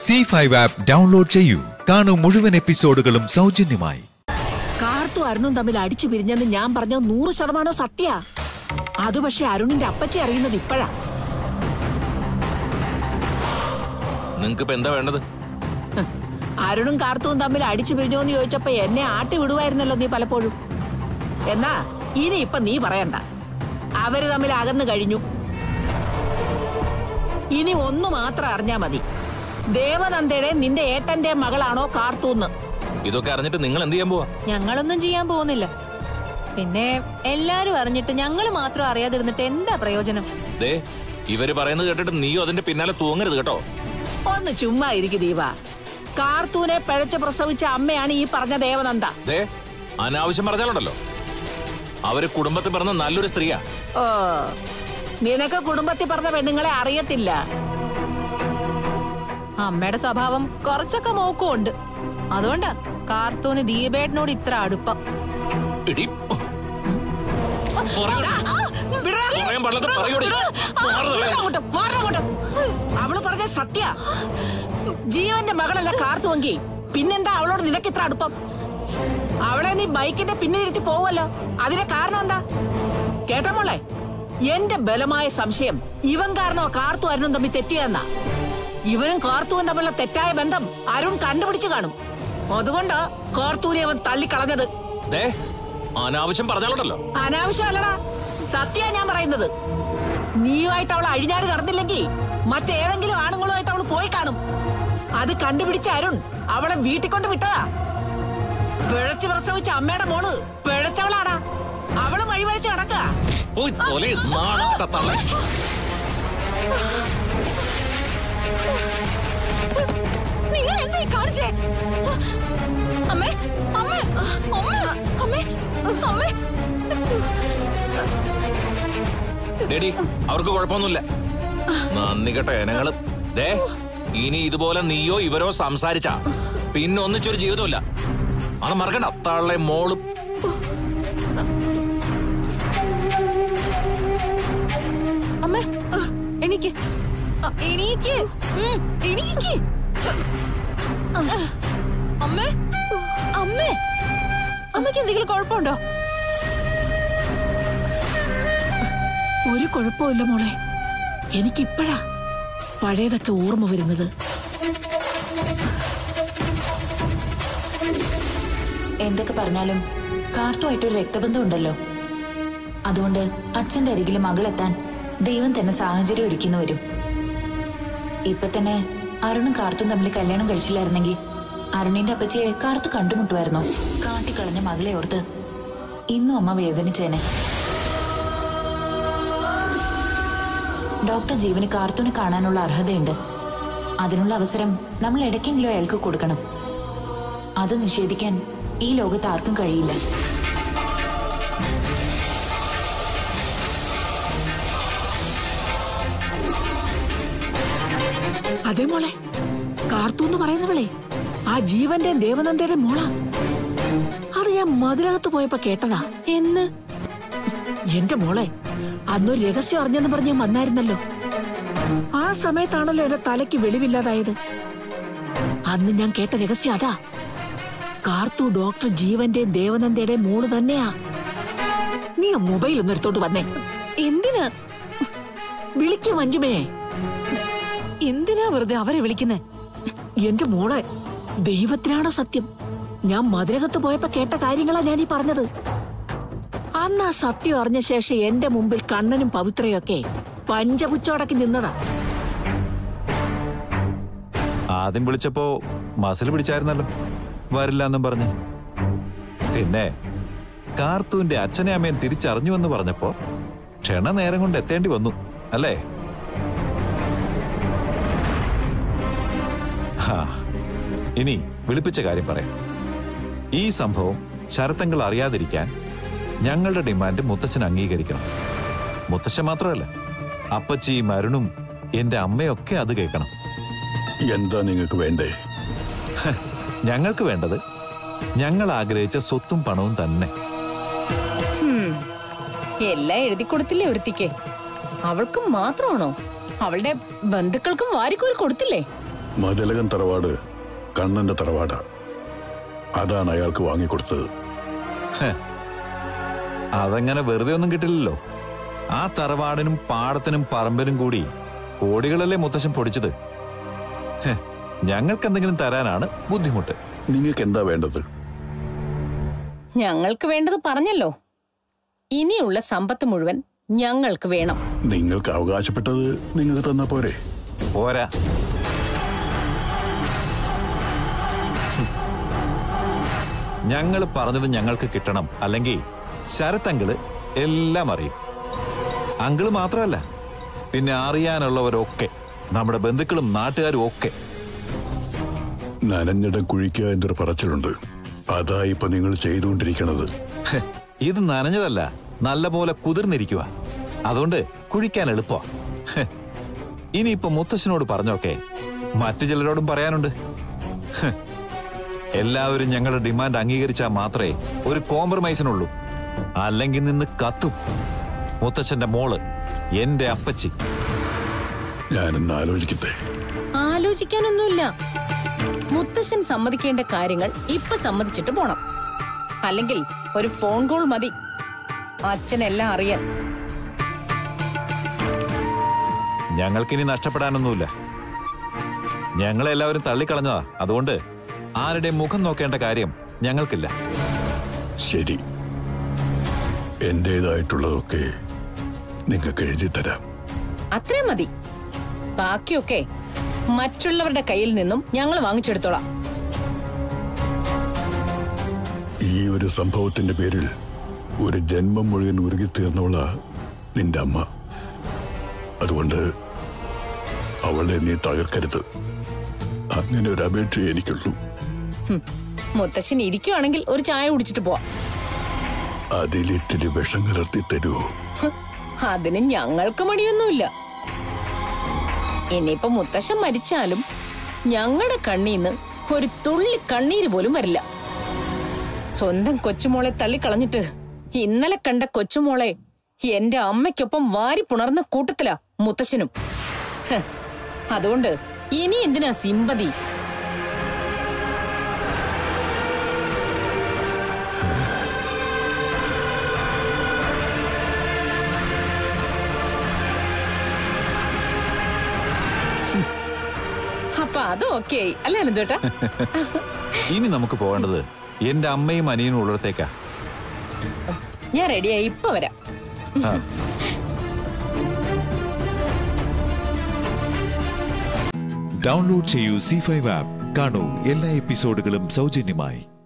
C five app download ചെയ്യൂ കാണൂ മുഴുവൻ എപ്പിസോഡുകളും സൗജന്യമായി കാർത്തു അരുണും തമ്മിൽ അടിച്ചു പിരിഞ്ഞെന്ന് ഞാൻ പറഞ്ഞ നൂറ് ശതമാനം സത്യ അത് പക്ഷെ അരുണിന്റെ അപ്പച്ചി അറിയുന്നത് ഇപ്പോഴാ നിങ്ങക്ക് ഇപ്പൊ എന്താ വേണ്ടത് ഹ്. അരുണും കാർത്തുവും തമ്മിൽ അടിച്ചു പിരിഞ്ഞോന്ന് ചോദിച്ചപ്പോ എന്നെ ആട്ടി വിടുവായിരുന്നല്ലോ നീ പലപ്പോഴും എന്നാ ഇനി ഇപ്പൊ നീ പറയണ്ട അവര് തമ്മിൽ അകന്നു കഴിഞ്ഞു ഇനി ഒന്നു മാത്രം അറിഞ്ഞാ മതി ദേവനന്ദയുടെ നിന്റെ ഏട്ടന്റെ മകളാണോ കാർത്തൂന്ന് ഇതൊക്കെ അറിഞ്ഞിട്ട് നിങ്ങൾ എന്ത് ചെയ്യാൻ പോവാ ഞങ്ങളൊന്നും ചെയ്യാൻ പോകുന്നില്ല പിന്നെ എല്ലാരും അറിഞ്ഞിട്ട് ഞങ്ങൾ മാത്രം അറിയാതിരുന്നിട്ട് എന്താ പ്രയോജനം ദേ ഇവര് പറയുന്നത് കേട്ടിട്ട് നീയോ അതിന്റെ പിന്നാലെ തൂങ്ങരുത് കേട്ടോ ഒന്ന് ചുമ്മാ ഇരിക്കു ദീപ കാർത്തൂനെ പിഴച്ച് പ്രസവിച്ച അമ്മയാണ് ഈ പറഞ്ഞ ദേവനന്ദ ദേ അനാവശ്യം പറഞ്ഞാലുണ്ടല്ലോ അവര് കുടുംബത്തിൽ പറഞ്ഞ നല്ലൊരു സ്ത്രീയാ ഓ നിനക്ക് കുടുംബത്തിൽ പറഞ്ഞ പെണ്ണുങ്ങളെ അറിയത്തില്ല അമ്മയുടെ സ്വഭാവം കുറച്ചൊക്കെ മോക്കും ഉണ്ട് അതുകൊണ്ടാ കാർത്തൂന് ദീപേട്ടനോട് ഇത്ര അടുപ്പം ഇടി പറയാൻ വിടടാ. പറയാൻ പാടില്ലാത്ത പറയൂടി. മാറ് തള്ളേ. വിടടാ അങ്ങോട്ട്, മാറ് അങ്ങോട്ട്. അവള് പറഞ്ഞ സത്യ ജീവന്റെ മകളല്ല കാർത്തുവെങ്കി പിന്നെന്താ അവളോട് നിനക്ക് ഇത്ര അടുപ്പം അവളെ നീ ബൈക്കിന്റെ പിന്നിലിരുത്തി പോവല്ലോ അതിന്റെ കാരണം എന്താ കേട്ടോ മോളെ എന്റെ ബലമായ സംശയം ഇവൻ കാരണോ കാർത്തു അരുണും തമ്മിൽ തെറ്റിയതെന്നാ ഇവനും കാർത്തുവും തമ്മിലുള്ള തെറ്റായ ബന്ധം അരുൺ കണ്ടുപിടിച്ചു കാണും അതുകൊണ്ടാ കാർത്തൂനെ അവൻ തള്ളിക്കളഞ്ഞത് ദേ അനാവശ്യം പറഞ്ഞാലുണ്ടല്ലോ അനാവശ്യമല്ലടാ സത്യ ഞാൻ പറയുന്നത് നീയുമായിട്ട് അവൾ അഴിഞ്ഞാടി നടന്നില്ലെങ്കിൽ മറ്റേതെങ്കിലും ആണുങ്ങളുമായിട്ട് അവൾ പോയി കാണും അത് കണ്ടുപിടിച്ച അരുൺ അവളെ വീട്ടിൽ കൊണ്ട് വിട്ടതാ പിഴച്ചു പ്രസവിച്ച അമ്മയുടെ മോള് പിഴച്ചവളാടാ അവള് വഴിവഴിച്ച് കിടക്കുക പോയി തൊലി നാണപ്പെട്ട തള്ള നിങ്ങൾ എന്തായി കാണിച്ചേ അമ്മേ അമ്മേ അമ്മ അമ്മേ അമ്മേ ഡേഡി അവർക്ക് കുഴപ്പമൊന്നുമില്ല നന്ദി കേട്ടോ എനങ്ങള് ദേ ഇനി ഇതുപോലെ നീയോ ഇവരോ സംസാരിച്ച പിന്നെ ഒന്നിച്ചൊരു ജീവിതമില്ല അത് മറക്കണ്ട തള്ളെ മോളും അമ്മേ എണീക്ക് എണീക്ക് ഉം, എണീക്ക് അമ്മേ അമ്മേ അമ്മയ്ക്ക് എന്തെങ്കിലും കുഴപ്പമുണ്ടോ ഒരു കുഴപ്പമില്ല മോളെ എനിക്കിപ്പോഴാ പഴയതൊക്കെ ഓർമ്മ വരുന്നത് എന്തൊക്കെ പറഞ്ഞാലും കാർട്ടുമായിട്ടൊരു രക്തബന്ധം ഉണ്ടല്ലോ അതുകൊണ്ട് അച്ഛന്റെ അരികിൽ മകളെത്താൻ ദൈവം തന്നെ സാഹചര്യം ഒരുക്കുന്നു വരും ഇപ്പൊ തന്നെ അരുണും കാർത്തും തമ്മിൽ കല്യാണം കഴിച്ചില്ലായിരുന്നെങ്കിൽ അരുണിന്റെ അപ്പച്ചിയെ കാർത്തു കണ്ടുമുട്ടുമായിരുന്നോ കാട്ടിക്കളഞ്ഞ മകളെ ഓർത്ത് ഇന്നും അമ്മ വേദനിച്ചേനെ ഡോക്ടർ ജീവന് കാർത്തുനെ കാണാനുള്ള അർഹതയുണ്ട് അതിനുള്ള അവസരം നമ്മൾ ഇടയ്ക്കെങ്കിലും അയാൾക്ക് കൊടുക്കണം അത് നിഷേധിക്കാൻ ഈ ലോകത്ത് ആർക്കും കഴിയില്ല അതെ മോളെ കാർത്തു എന്ന് പറയുന്നവളെ ആ ജീവന്റെ ദേവനന്ദയുടെ മോളാ അത് ഞാൻ മതിലകത്ത് പോയപ്പോ കേട്ടതാ എന്ന് എന്റെ മോളെ അന്നൊരു രഹസ്യം അറിഞ്ഞെന്ന് പറഞ്ഞ് ഞാൻ വന്നായിരുന്നല്ലോ ആ സമയത്താണല്ലോ എന്റെ തലയ്ക്ക് വെളിവില്ലാതായത് അന്ന് ഞാൻ കേട്ട രഹസ്യം അതാ കാർത്തു ഡോക്ടർ ജീവന്റെ ദേവനന്ദയുടെ മോള് തന്നെയാ നീ ആ മൊബൈൽ ഒന്ന് എടുത്തോണ്ട് വന്നേ എന്തിനാ വിളിക്കും മഞ്ജുമേ എന്തിനാ വെറുതെ അവരെ വിളിക്കുന്നേ എന്റെ മോളെ ദൈവത്തിനാണ് സത്യം ഞാൻ മധുരകത്ത് പോയപ്പോ കേട്ട കാര്യങ്ങളാ ഞാൻ ഈ പറഞ്ഞത് അന്ന് ആ സത്യം അറിഞ്ഞ ശേഷം എന്റെ മുമ്പിൽ കണ്ണനും പവിത്രയൊക്കെ പഞ്ചപുച്ചോടക്കി നിന്നതാ ആദ്യം വിളിച്ചപ്പോ മസിൽ പിടിച്ചായിരുന്നല്ലോ വരില്ല എന്നും പറഞ്ഞ് പിന്നെ കാർത്തൂന്റെ അച്ഛനെ അമ്മയും തിരിച്ചറിഞ്ഞു എന്ന് പറഞ്ഞപ്പോ ക്ഷണ നേരം കൊണ്ട് എത്തേണ്ടി വന്നു അല്ലേ ഹാ, ഇനി വിളിപ്പിച്ച കാര്യം പറയാം ഈ സംഭവം ശരത്തങ്ങൾ അറിയാതിരിക്കാൻ ഞങ്ങളുടെ ഡിമാൻഡ് മുത്തച്ഛൻ അംഗീകരിക്കണം മുത്തച്ഛൻ മാത്രമല്ല അപ്പച്ചിയും അരുണും എന്റെ അമ്മയൊക്കെ അത് കേൾക്കണം എന്താ നിങ്ങൾക്ക് വേണ്ടേ ഞങ്ങൾക്ക് വേണ്ടത് ഞങ്ങൾ ആഗ്രഹിച്ച സ്വത്തും പണവും തന്നെ എല്ലാം എഴുതി കൊടുത്തില്ലേ ഒരുത്തിക്ക് അവൾക്ക് മാത്രമാണോ അവളുടെ ബന്ധുക്കൾക്കും വാരിക്കോരി കൊടുത്തില്ലേ മതിലകൻ തറവാട് കണ്ണന്റെ തറവാടാ അതാണ് അയാൾക്ക് വാങ്ങിക്കൊടുത്തത് അതങ്ങനെ വെറുതെ ഒന്നും കിട്ടില്ലല്ലോ ആ തറവാടിനും പാടത്തിനും പറമ്പിനും കൂടി കോടികളല്ലേ മുത്തശ്ശൻ പൊടിച്ചത് ഹെ, ഞങ്ങൾക്ക് എന്തെങ്കിലും തരാനാണ് ബുദ്ധിമുട്ട് നിങ്ങൾക്ക് എന്താ വേണ്ടത് ഞങ്ങൾക്ക് വേണ്ടത് പറഞ്ഞല്ലോ ഇനിയുള്ള സമ്പത്ത് മുഴുവൻ ഞങ്ങൾക്ക് വേണം നിങ്ങൾക്ക് അവകാശപ്പെട്ടത് നിങ്ങൾക്ക് തന്നാ പോരെ പോരാ ഞങ്ങൾ പറഞ്ഞത് ഞങ്ങൾക്ക് കിട്ടണം അല്ലെങ്കിൽ ശരത്തങ്കിള് എല്ലാം അറിയും അങ്കിള് മാത്രമല്ല പിന്നെ അറിയാനുള്ളവരൊക്കെ നമ്മുടെ ബന്ധുക്കളും നാട്ടുകാരും ഒക്കെ നനഞ്ഞിടം കുഴിക്കുക എന്നൊരു പറച്ചിലുണ്ട് അതാ ഇപ്പൊ നിങ്ങൾ ചെയ്തുകൊണ്ടിരിക്കണത് ഹെ, ഇത് നനഞ്ഞതല്ല നല്ല പോലെ കുതിർന്നിരിക്കുക അതുകൊണ്ട് കുഴിക്കാൻ എളുപ്പമാ ഹെ, ഇനിയിപ്പോ മുത്തശ്ശനോട് പറഞ്ഞോക്കെ മറ്റു ചിലരോടും പറയാനുണ്ട് ഹെ, എല്ലാവരും ഞങ്ങളുടെ ഡിമാൻഡ് അംഗീകരിച്ചാൽ മാത്രമേ ഒരു കോംപ്രമൈസിനുള്ളൂ അല്ലെങ്കിൽ നിന്ന് കത്തും മുത്തച്ഛന്റെ മോള് എന്റെ അപ്പച്ചി ഞാനൊന്ന് ആലോചിക്കട്ടെ ആലോചിക്കാനൊന്നുമില്ല മുത്തശ്ശൻ സമ്മതിക്കേണ്ട കാര്യങ്ങൾ ഇപ്പൊ സമ്മതിച്ചിട്ട് പോണം അല്ലെങ്കിൽ ഒരു ഫോൺ കോൾ മതി അച്ഛനെല്ലാം അറിയാൻ ഞങ്ങൾക്കിനി നഷ്ടപ്പെടാനൊന്നുമില്ല ഞങ്ങളെല്ലാവരും തള്ളിക്കളഞ്ഞതാ അതുകൊണ്ട് ആരുടെയും മുഖം നോക്കേണ്ട കാര്യം ഞങ്ങൾക്കില്ല ശരി എന്റേതായിട്ടുള്ളതൊക്കെ നിങ്ങൾക്ക് എഴുതി തരാം അത്രയും മതി ബാക്കിയൊക്കെ മറ്റുള്ളവരുടെ കയ്യിൽ നിന്നും ഞങ്ങൾ വാങ്ങിച്ചെടുത്തോളാം ഈ ഒരു സംഭവത്തിന്റെ പേരിൽ ഒരു ജന്മം മുഴുവൻ ഉരുകിത്തീർന്നവള നിന്റെ അമ്മ അതുകൊണ്ട് അവളെ നീ തകർക്കരുത് അങ്ങനെ ഒരു അപേക്ഷ എനിക്കുള്ളൂ മുത്തശ്ശൻ ഇരിക്കുവാണെങ്കിൽ ഒരു ചായ കുടിച്ചിട്ട് പോവാം അതിലിത്തിരി വിഷം കലർത്തി തരുമോ ഹ്, അതിന് ഞങ്ങൾക്ക് മടിയൊന്നുമില്ല ഇനിയിപ്പൊ മുത്തശ്ശൻ മരിച്ചാലും ഞങ്ങളുടെ കണ്ണീന്ന് ഒരു തുള്ളി കണ്ണീര് പോലും വരില്ല സ്വന്തം കൊച്ചുമോളെ തള്ളിക്കളഞ്ഞിട്ട് ഇന്നലെ കണ്ട കൊച്ചുമോളെ എന്റെ അമ്മയ്ക്കൊപ്പം വാരി പുണർന്ന കൂട്ടത്തിലാ മുത്തശ്ശനും ഹ്, അതുകൊണ്ട് ഇനി എന്തിനാ സിമ്പതി അപ്പൊ അത് ഓക്കെ ആയി അല്ലേ അനന്തേട്ടാ ഇനി നമുക്ക് പോകേണ്ടത് എന്റെ അമ്മയും അനിയനും ഉള്ളിടത്തേക്കാ ഞാൻ റെഡിയായി ഇപ്പൊ വരാം ആ. ഡൗൺലോഡ് ചെയ്യൂ സി ഫൈവ് ആപ്പ് കാണൂ എല്ലാ എപ്പിസോഡുകളും സൗജന്യമായി